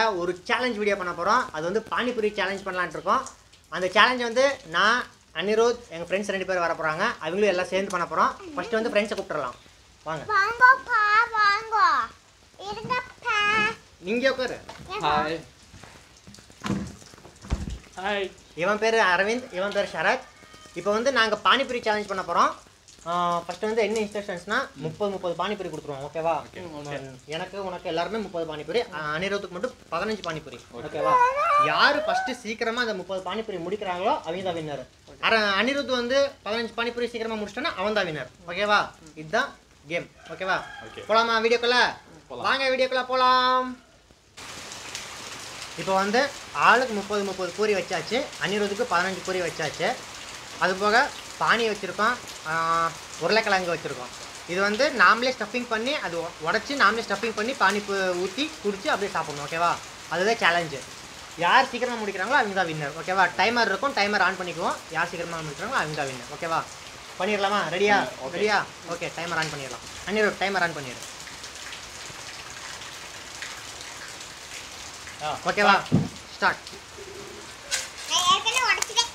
ஒரு challenge video பண்ண போகிறோம் அது வந்து பானிபூரி சேலஞ்ச் பண்ணலான்ட்டு இருக்கோம் அந்த சேலஞ்ச் வந்து நான் அனிருத் எங்கள் ஃப்ரெண்ட்ஸ் ரெண்டு பேர் வர போகிறாங்க அவங்களும் எல்லாம் சேர்ந்து பண்ண போகிறோம் ஃபஸ்ட்டு வந்து ஃப்ரெண்ட்ஸை கூப்பிட்டுறலாம் வாங்க வாங்கப்பா வாங்க இருங்கப்பா இங்கே உட்காரு ஹாய் ஹாய் இவன் பேர் அரவிந்த் இவன் பேர் சரத் இப்போ வந்து நாங்கள் பானிபூரி சேலஞ்ச் பண்ண போகிறோம் ஃபஸ்ட்டு வந்து என்ன இன்ஸ்ட்ரக்ஷன்ஸ்னா முப்பது முப்பது பானிபூரி கொடுத்துருவோம் ஓகேவா எனக்கு உனக்கு எல்லாருமே முப்பது பானிபூரி அஹ், அனிருத்துக்கு மட்டும் பதினஞ்சு பானிபூரி ஓகேவா யார் ஃபஸ்ட்டு சீக்கிரமாக அந்த முப்பது பானிபூரி முடிக்கிறாங்களோ அவங்க தான் வின்னர் அர அனிருத் வந்து பதினஞ்சு பானிபூரி சீக்கிரமாக முடிச்சிட்டோன்னா அவன் தான் வின்னர் ஓகேவா இதுதான் கேம் ஓகேவா Okay. போலாமா வீடியோக்குள்ள போலாம். வாங்க வீடியோக்குள்ள போலாம் இப்போ வந்து ஆளுக்கு முப்பது முப்பது பூரி வச்சாச்சு அனிருத்துக்கு பதினஞ்சு பூரி வச்சாச்சு அது போக பானி வச்சுருக்கோம் உருளைக்கிழங்கு வச்சுருக்கோம் இது வந்து நாமளே ஸ்டஃபிங் பண்ணி அது உடச்சி நாமளே ஸ்டஃபிங் பண்ணி பானி ஊற்றி குடிச்சு அப்படியே சாப்பிடணும் ஓகேவா அதுதான் சேலஞ்சு யார் சீக்கிரமாக முடிக்கிறாங்களோ அவங்க தான் வின்னர் ஓகேவா டைமர் இருக்கும் டைமர் ஆன் பண்ணிக்குவோம் யார் சீக்கிரமாக முடிக்கிறாங்களோ அவங்க தான் வின்னர் ஓகேவா பண்ணிடலாமா ரெடியா ம், okay. ரெடியா ஓகே டைமர் ஆன் பண்ணிடலாம் அனிருத் டைமர் ஆன் பண்ணிடு ஓகேவா ஸ்டார்ட் நான் ஏற்கனவே உடைச்சிட்டேன்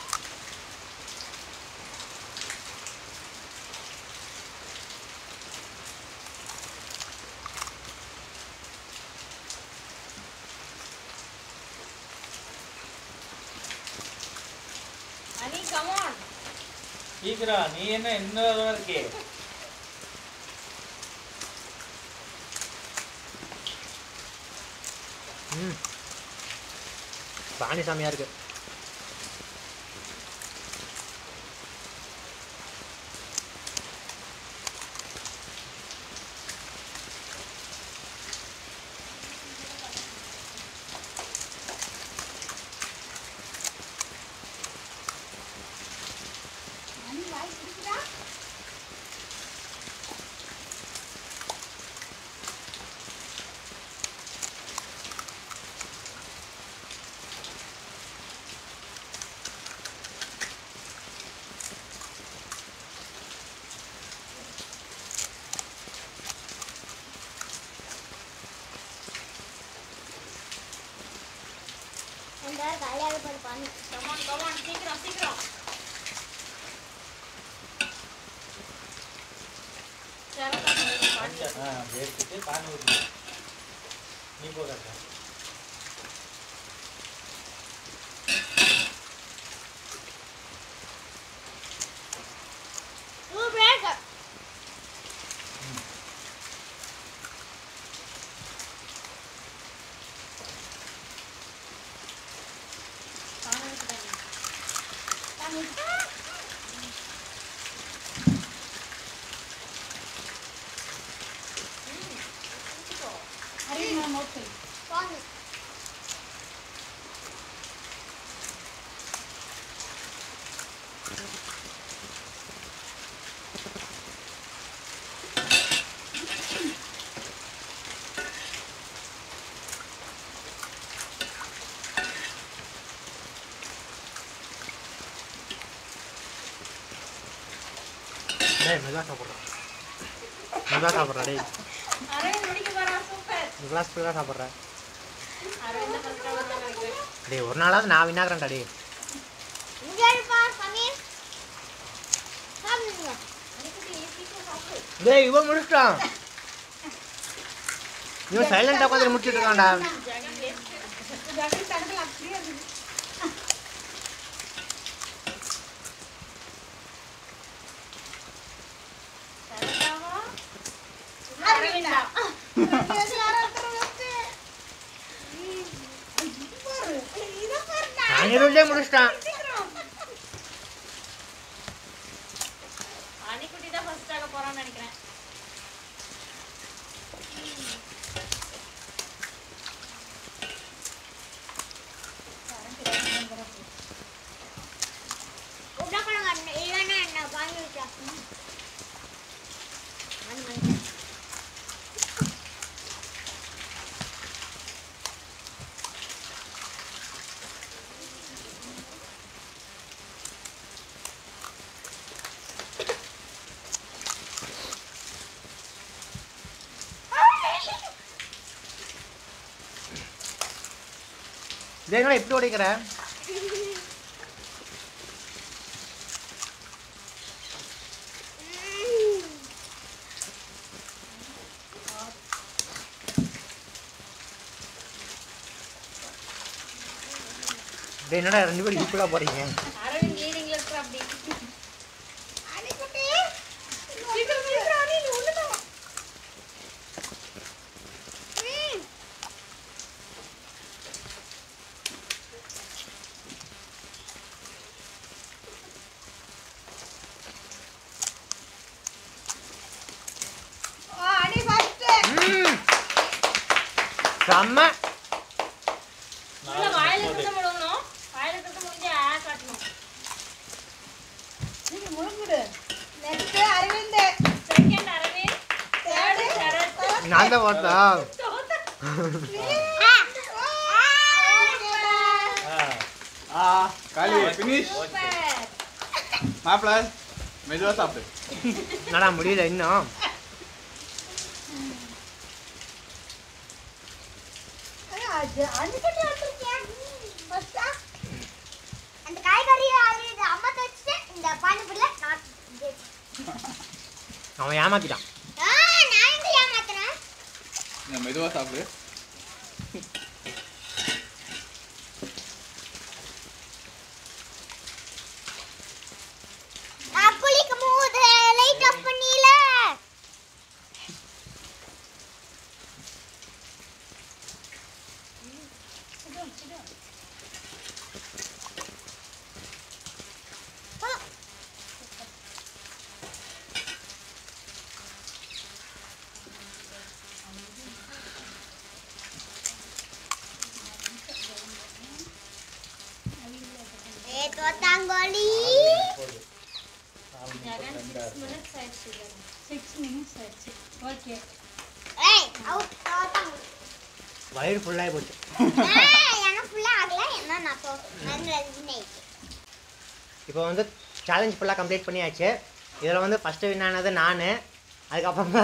அனி கமான் சீக்கிரம் நீ என்ன இன்னும் இருக்கே ம் பானி சாமியாக இருக்கு அனி வாய் பிடிக்குதா இந்த காலியாக போய் பானி கமான் கமான் சீக்கிரம் சீக்கிரம் சரதா பாட்டு எடுத்துட்டு பானி ஊற்றி நீ போகிறா டூ பிரேக் பானி பானி டேய் மெதுவாக சாப்பிட்றேன் மெதுவாக சாப்பிட்றா டேய் அரவிந்த் முடிக்க போறா சூப்பர் மெதுவாக ஸ்பீடாக சாப்பிட்றேன் அரவிந்த் ஃபர்ஸ்ட் ரவுண்ட் நினைக்கிறேன் டேய் ஒரு நாளாவது நான் வினாகிறேன்டா டேய் இங்க இருப்பா பானி சாப்பிடுங்க அனிக்குட்டி சீக்கிரம் சாப்பிடு டேய் இவன் முடிச்சிட்டான் இவன் சைலண்டாக உட்காந்து முடிச்சிட்டு இருக்கான்டா ஜாகி டேஸ்ட் ஜாகி தங்கல அப்படியே இருக்கு சரதாவா அரவிந்தா அனிருத்தே முடிச்சிட்டான் அனிக்குட்டி தான் ஃபர்ஸ்ட் ஆக போறான்னு நினைக்கிறேன் உருளைக்கிழங்கு அண்ணன் இல்லைன்னா என்ன பானி வச்சா மணி மணி டேய் என்னடா இப்படி உடைக்கிற டேய் என்னடா ரெண்டு பேரும் ஈக்குவலா போறீங்க அரவிந்த் லீடிங்ல இருக்கிற அப்படி அடிக்குட்டி சீக்கிரம் சீக்கிரம் அடி நீ ஒண்ணுதான் ம் ஆ, அடி ஃபர்ஸ்ட் ம். செம்ம உள்ள வாயில கிட்ட முழுங்கணும் வாயில கிட்ட முடிஞ்சு ஆ காட்டணும் நீங்க முழுங்குடு next Aravind second Aravind third Sarath நான் தான் பார்த்தா ஆ காலி ஃபினிஷ் சூப்பர் மாப்பிள மெதுவா சாப்பிடு என்னடா முடியல இன்னும் அன்னிக்கிட்ட வந்திருக்கேன் ஃபர்ஸ்டா அந்த காய்கறி அது இது அம்மா வச்சுட்டு இந்த பானிபூரில நான் இது- அவன் ஏமாத்திட்டான் ஆ, நான் எங்க ஏமாத்துறேன் நீ மெதுவா சாப்பிடு நான் குளிக்கும் போது லைட் ஆஃப் பண்ணில ஏ தோத்தாங்கோலி மினிட்ஸ் ஆயிடுச்சு சிக்ஸ் மினிட்ஸ் ஆயிடுச்சு ஓகே ஏய் அவுட் தோத்தாங்கோலி வயிறு ஃபுல்லாகி போச்சு ஏய், எனக்கு ஃபுல்லா ஆகல என்ன நான் தோ நான் வின் ஆயிடுச்சு இப்போ வந்து சேலஞ்ச் ஃபுல்லாக கம்ப்ளீட் பண்ணியாச்சு இதில் வந்து ஃபஸ்ட்டு வின் ஆனது நான் அதுக்கப்புறமா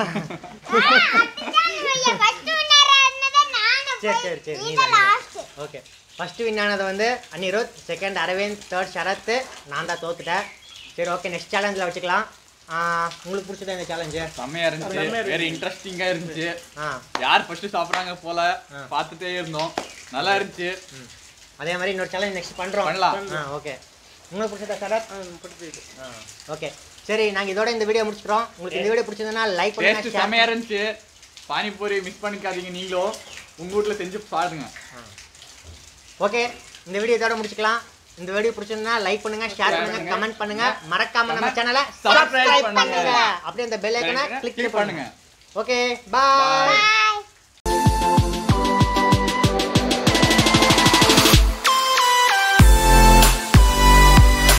சரி சரி சரி நீ லாஸ்ட் ஓகே ஃபஸ்ட்டு வின் ஆனது வந்து அனிருத் செகண்ட் அரவிந்த் தேர்ட் சரத் நான் தான் தோத்துட்டேன் சரி ஓகே நெக்ஸ்ட் சேலஞ்சில் வச்சுக்கலாம் ஆ, உங்களுக்கு பிடிச்சது இந்த சேலஞ்சு செம்மையா இருந்துச்சு வேற இன்ட்ரெஸ்டிங்கா இருந்துச்சு ஆ யார் ஃபர்ஸ்ட் சாப்பிடுறாங்க போல ஆ. பார்த்துட்டே இருந்தோம் நல்லா இருந்துச்சு அதே மாதிரி இன்னொரு சேலஞ்ச் நெக்ஸ்ட் பண்ணுறோம் பண்ணலாம். ஆ ஓகே உங்களுக்கு பிடிச்சதா சரத் பிடிச்சது ஆ ஓகே சரி நாங்கள் இதோட இந்த வீடியோ முடிச்சுக்கிறோம் உங்களுக்கு இந்த வீடியோ பிடிச்சதுன்னா லைக் டேஸ்ட் பண்ணுங்க செம்மையா share இருந்துச்சு பானிபூரி மிஸ் பண்ணிக்காதீங்க நீங்களும் உங்க வீட்ல செஞ்சு பாருங்க ஓகே இந்த வீடியோ இதோட முடிச்சுக்கலாம் இந்த வீடியோ பிடிச்சிருந்தா லைக் பண்ணுங்க ஷேர் பண்ணுங்க பண்ணுங்க. கமெண்ட் பண்ணுங்க மறக்காம நம்ம Comment, சேனலை subscribe சப்ஸ்கிரைப் பண்ணுங்க. பண்ணுங்க அப்படியே அந்த பெல் ஐக்கனை Click கிளிக் பண்ணுங்க பண்ணுங்க ஓகே பாய் Bye.